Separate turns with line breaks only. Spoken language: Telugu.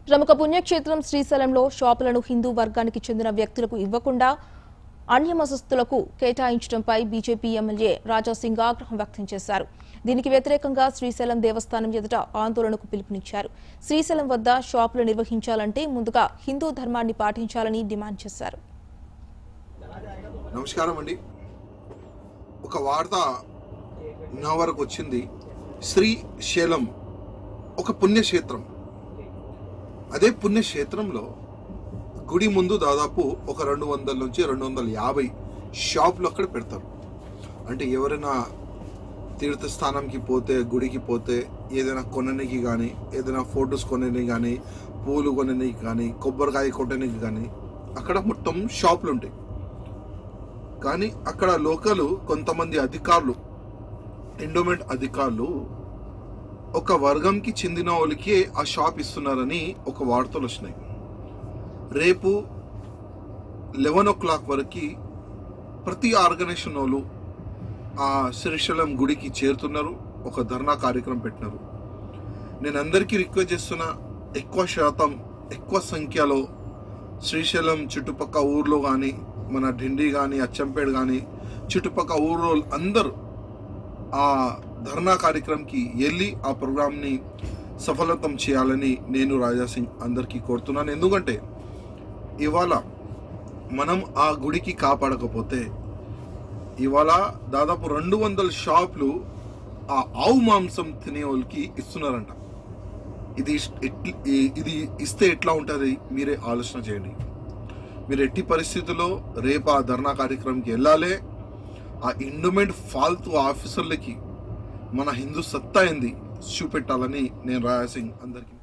ప్రముఖ పుణ్యక్షేత్రం శ్రీశైలంలో షాపులను హిందూ వర్గానికి చెందిన వ్యక్తులకు ఇవ్వకుండా అన్యమతస్థులకు కేటాయించడంపై బీజేపీ ఎమ్మెల్యే రాజాసింగ్ ఆగ్రహం వ్యక్తం చేశారు దీనికి వ్యతిరేకంగా శ్రీశైలం దేవస్థానం ఎదుట ఆందోళనకు పిలుపునిచ్చారు శ్రీశైలం వద్ద షాపులు నిర్వహించాలంటే ముందుగా హిందూ ధర్మాన్ని పాటించాలని డిమాండ్ చేశారు
నమస్కారం అండి ఒక వార్త నా వరకు వచ్చింది శ్రీశైలం ఒక పుణ్యక్షేత్రం అదే పుణ్యక్షేత్రంలో గుడి ముందు దాదాపు ఒక రెండు వందల నుంచి రెండు వందల యాభై షాపులు అక్కడ పెడతారు అంటే ఎవరైనా తీర్థస్థానంకి పోతే గుడికి పోతే ఏదైనా కొనడానికి కానీ ఏదైనా ఫొటోస్ కొనడానికి కానీ పూలు కొనడానికి కానీ కొబ్బరికాయ కొట్టడానికి కానీ అక్కడ మొత్తం షాపులు ఉంటాయి కానీ అక్కడ లోకల్ కొంతమంది అధికారులు ఎండోమెంట్ అధికారులు ఒక వర్గంకి చెందిన వాళ్ళకి ఆ షాప్ ఇస్తున్నారని ఒక వార్తలు వచ్చినాయి రేపు లెవెన్ ఓ క్లాక్ వరకు ప్రతి ఆర్గనైజేషన్ వాళ్ళు ఆ శ్రీశైలం గుడికి చేరుతున్నారు ఒక ధర్నా కార్యక్రమం పెట్టినారు నేను అందరికీ రిక్వెస్ట్ చేస్తున్నా ఎక్కువ శాతం ఎక్కువ సంఖ్యలో శ్రీశైలం చుట్టుపక్క ఊర్లో కానీ మన ఢిండి కానీ అచ్చంపేట కానీ చుట్టుపక్క ఊర్లో అందరూ ఆ ధర్నా కార్యక్రమంకి వెళ్ళి ఆ ప్రోగ్రామ్ని సఫలతం చేయాలని నేను రాజాసింగ్ అందరికీ కోరుతున్నాను ఎందుకంటే ఇవాళ మనం ఆ గుడికి కాపాడకపోతే ఇవాళ దాదాపు రెండు వందల షాపులు ఆ ఆవు మాంసం తినే వాళ్ళకి ఇస్తున్నారంట ఇది ఇస్- ఎట్ల- ఈ- ఇది ఇస్తే ఎట్లా ఉంటుంది మీరే ఆలోచన చేయండి మీరు ఎట్టి పరిస్థితుల్లో రేపు ఆ ధర్నా కార్యక్రమంకి వెళ్ళాలి ఆ ఇండోమెంట్ ఫాల్తూ ఆఫీసర్లకి మన హిందూ సత్తా ఏంది చూపెట్టాలని నేను రాయాసింగ్ అందరికీ